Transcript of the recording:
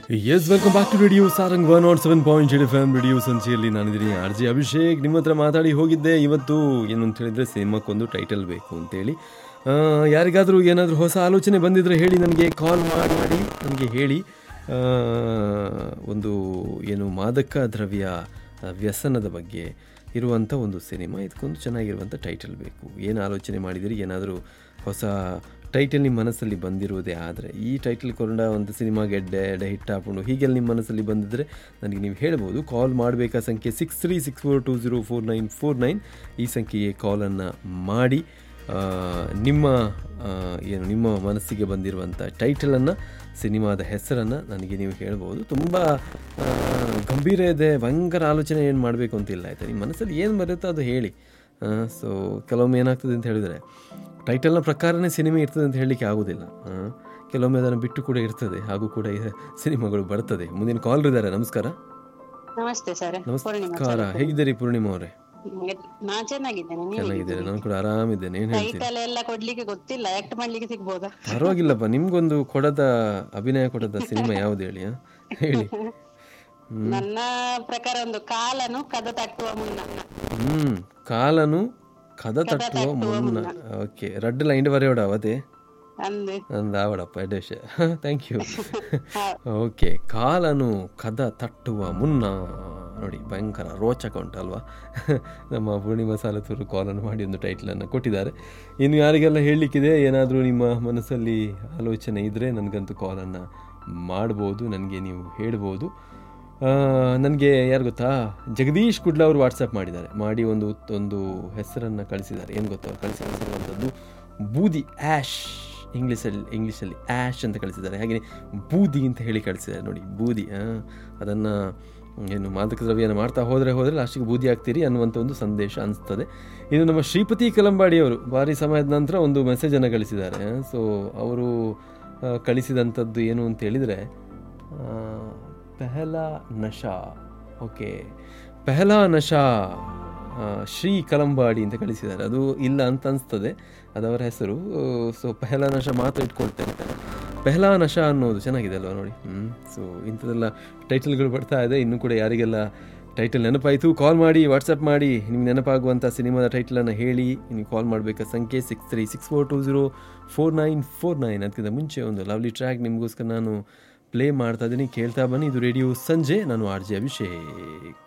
S welcome back to radio Sarang one not seven point eight F M radio ಸಂಚಿಯಲ್ಲಿ ನಾನಿದ್ದೀನಿ R G Abhishek ನಿಮ್ಮ ಹತ್ರ ಮಾತಾಡಿ ಹೋಗಿದ್ದೆ ಇವತ್ತು ಏನು ಅಂತ ಹೇಳಿದ್ರೆ ಸಿನಿಮಾಕ್ಕೊಂದು ಟೈಟಲ್ ಬೇಕು ಅಂತೇಳಿ ಆ, ಯಾರಿಗಾದರೂ ಏನಾದರೂ ಹೊಸ ಆಲೋಚನೆ ಬಂದಿದ್ರೆ ಹೇಳಿ ನನಗೆ ಕಾಲ್ ಮಾಡಿ ಮಾಡಿ ನನಗೆ ಹೇಳಿ ಆ, ಒಂದು ಏನು ಮಾದಕ ದ್ರವ್ಯ ಆ, ವ್ಯಸನದ ಬಗ್ಗೆ ಇರುವಂಥ ಒಂದು ಸಿನಿಮಾ ಇದಕ್ಕೊಂದು ಚೆನ್ನಾಗಿರುವಂಥ ಟೈಟಲ್ ಬೇಕು ಏನು ಆಲೋಚನೆ ಮಾಡಿದಿರಿ ಏನಾದರೂ ಹೊಸ ಟೈಟಲ್ ನಿಮ್ಮ ಮನಸ್ಸಲ್ಲಿ ಬಂದಿರುವುದೇ ಆದರೆ ಈ ಟೈಟಲ್ ಕೊಂಡ ಒಂದು ಸಿನಿಮಾಗೆ ಎಡ್ಡೆ ಎಡೆ ಹಿಟ್ ಹಾಕೊಂಡು ಹೀಗೆಲ್ಲ ನಿಮ್ಮ ಮನಸ್ಸಲ್ಲಿ ಬಂದಿದ್ದರೆ ನನಗೆ ನೀವು ಹೇಳ್ಬೋದು ಕಾಲ್ ಮಾಡಬೇಕಾ ಸಂಖ್ಯೆ six three six four two zero four nine four nine ಈ ಸಂಖ್ಯೆಗೆ ಕಾಲನ್ನು ಮಾಡಿ ಆ, ನಿಮ್ಮ ಆ, ಏನು ನಿಮ್ಮ ಮನಸ್ಸಿಗೆ ಬಂದಿರುವಂಥ ಟೈಟಲನ್ನು ಸಿನಿಮಾದ ಹೆಸರನ್ನು ನನಗೆ ನೀವು ಹೇಳ್ಬೋದು ತುಂಬ ಆ, ಗಂಭೀರ ಇದೆ ಭಯಂಕರ ಆಲೋಚನೆ ಏನು ಮಾಡಬೇಕು ಅಂತಿಲ್ಲ ಆಯಿತಾ ನಿಮ್ಮ ಮನಸ್ಸಲ್ಲಿ ಏನು ಬರುತ್ತೋ ಅದು ಹೇಳಿ ಸೊ ಕೆಲವೊಮ್ಮೆ ಏನಾಗ್ತದೆ ಅಂತ ಹೇಳಿದರೆ ಟೈಟಲ್ನ ಪ್ರಕಾರನೇ ಸಿನಿಮಾ ಇರ್ತದೆ ಅಂತ ಹೇಳಲಿಕ್ಕೆ ಆಗೋದಿಲ್ಲ ಆ, ಕೆಲವೊಮ್ಮೆ ಅದನ್ನು ಬಿಟ್ಟು ಕೂಡ ಇರ್ತದೆ ಹಾಗೂ ಕೂಡ ಈ ಸಿನಿಮಾಗಳು ಬರ್ತದೆ ಮುಂದಿನ ಕಾಲ್ ಇದ್ದಾರೆ ನಮಸ್ಕಾರ ನಮಸ್ತೆ ಸರ್ ಪೂರ್ಣಿಮಾ ನಮಸ್ಕಾರ ಹೇಗಿದ್ದೀರಿ ಪೂರ್ಣಿಮಾ ಅವರೇ ನಾ ಚೆನ್ನಾಗಿದ್ದೇನೆ ನೀವು ಚೆನ್ನಾಗಿದ್ದೇನೆ ನಾನು ಕೂಡ ಆರಾಮಿದ್ದೇನೆ ಏನು ಹೇಳ್ತೀನಿ ಟೈಟಲ್ ಎಲ್ಲ ಕೊಡ್ಲಿಕ್ಕೆ ಗೊತ್ತಿಲ್ಲ ಆಕ್ಟ್ ಮಾಡ್ಲಿಕ್ಕೆ ಸಿಗ್ಬೋದಾ ಪರವಾಗಿಲ್ಲಪ್ಪ ನಿಮ್ಗೊಂದು ಕೊಡದ ಅಭಿನಯ ಕೊಡದ ಸಿನಿಮಾ ಯಾವ್ದು ಹೇಳಿ ಆ? ಹೇಳಿ ನನ್ನ ಪ್ರಕಾರ ಒಂದು ಕಾಲನು ಕದ ತಟ್ಟುವ ಮುನ್ನ ಹ್ಮ್ ಕಾಲನು ಕದ ತಟ್ಟುವ ಮುನ್ನ ಓಕೆ ರೆಡ್ ಲೈನ್ ಬರೆಯೋಡ ಅವತ್ತೆ ಅಂದು ಅಂದ ಆವಡಪ್ಪ ಎಡೇಶ ಥ್ಯಾಂಕ್ ಯು ಓಕೆ ಕಾಲನು ಕದ ತಟ್ಟುವ ಮುನ್ನ ನೋಡಿ ಭಯಂಕರ ರೋಚಕ ಉಂಟಲ್ವಾ ನಮ್ಮ ಪೂರ್ಣಿಮಾ ಸಾಲತೂರು ಕಾಲನ್ನು ಮಾಡಿ ಒಂದು ಟೈಟ್ಲನ್ನು ಕೊಟ್ಟಿದ್ದಾರೆ ಇನ್ನು ಯಾರಿಗೆಲ್ಲ ಹೇಳಲಿಕ್ಕಿದೆ ಏನಾದರೂ ನಿಮ್ಮ ಮನಸ್ಸಲ್ಲಿ ಆಲೋಚನೆ ಇದ್ದರೆ ನನಗಂತೂ ಕಾಲನ್ನು ಮಾಡ್ಬೋದು ನನಗೆ ನೀವು ಹೇಳ್ಬೋದು ನನಗೆ ಯಾರು ಗೊತ್ತಾ ಜಗದೀಶ್ ಕುಡ್ಲ ಅವರು ವಾಟ್ಸಪ್ ಮಾಡಿದ್ದಾರೆ ಮಾಡಿ ಒಂದು ಒಂದು ಹೆಸರನ್ನು ಕಳಿಸಿದ್ದಾರೆ ಏನು ಗೊತ್ತಾ ಅವ್ರು ಕಳಿಸಿರುವಂಥದ್ದು ಬೂದಿ ಆ್ಯಶ್ ಇಂಗ್ಲೀಷಲ್ಲಿ ಇಂಗ್ಲೀಷಲ್ಲಿ ಆ್ಯಶ್ ಅಂತ ಕಳಿಸಿದ್ದಾರೆ ಹಾಗೆಯೇ ಬೂದಿ ಅಂತ ಹೇಳಿ ಕಳಿಸಿದ್ದಾರೆ ನೋಡಿ ಬೂದಿ ಅದನ್ನು ಏನು ಮಾದಕ ದ್ರವ್ಯನ ಮಾಡ್ತಾ ಹೋದರೆ ಹೋದರೆ ಲಾಸ್ಟಿಗೆ ಬೂದಿ ಆಗ್ತೀರಿ ಅನ್ನುವಂಥ ಒಂದು ಸಂದೇಶ ಅನಿಸ್ತದೆ ಇನ್ನು ನಮ್ಮ ಶ್ರೀಪತಿ ಕಲಂಬಾಡಿ ಅವರು ಭಾರಿ ಸಮಯದ ನಂತರ ಒಂದು ಮೆಸೇಜನ್ನು ಕಳಿಸಿದ್ದಾರೆ ಸೊ ಅವರು ಆ, ಕಳಿಸಿದಂಥದ್ದು ಏನು ಅಂತ ಹೇಳಿದರೆ ಪೆಹಲಾ ನಶಾ ಓಕೆ ಪೆಹಲಾ ನಶಾ ಆ, ಶ್ರೀ ಕಲಂಬಾಡಿ ಅಂತ ಕಳಿಸಿದ್ದಾರೆ ಅದು ಇಲ್ಲ ಅಂತ ಅನಿಸ್ತದೆ ಅದವರ ಹೆಸರು ಸೊ ಪೆಹಲಾ ನಶಾ ಮಾತ್ರ ಇಟ್ಕೊಳ್ತೇನೆ ಪೆಹಲಾ ನಶಾ ಅನ್ನೋದು ಚೆನ್ನಾಗಿದೆ ಅಲ್ವಾ ನೋಡಿ ಹ್ಞೂ ಸೊ ಇಂಥದ್ದೆಲ್ಲ ಟೈಟಲ್ಗಳು ಬರ್ತಾ ಇದೆ ಇನ್ನೂ ಕೂಡ ಯಾರಿಗೆಲ್ಲ ಟೈಟಲ್ ನೆನಪಾಯಿತು ಕಾಲ್ ಮಾಡಿ ವಾಟ್ಸಪ್ ಮಾಡಿ ನಿಮ್ಗೆ ನೆನಪಾಗುವಂಥ ಸಿನಿಮಾದ ಟೈಟಲನ್ನು ಹೇಳಿ ನೀವು ಕಾಲ್ ಮಾಡಬೇಕಾದ ಸಂಖ್ಯೆ six three six four two zero four nine four nine ಅದಕ್ಕಿಂತ ಮುಂಚೆ ಒಂದು ಲವ್ಲಿ ಟ್ರ್ಯಾಕ್ ನಿಮಗೋಸ್ಕರ ನಾನು ಪ್ಲೇ ಮಾಡ್ತಾ ಇದ್ದೀನಿ ಕೇಳ್ತಾ ಬನ್ನಿ ಇದು ರೇಡಿಯೋ ಸಂಜೆ ನಾನು ಆರ್ ಜೆ ಅಭಿಷೇಕ್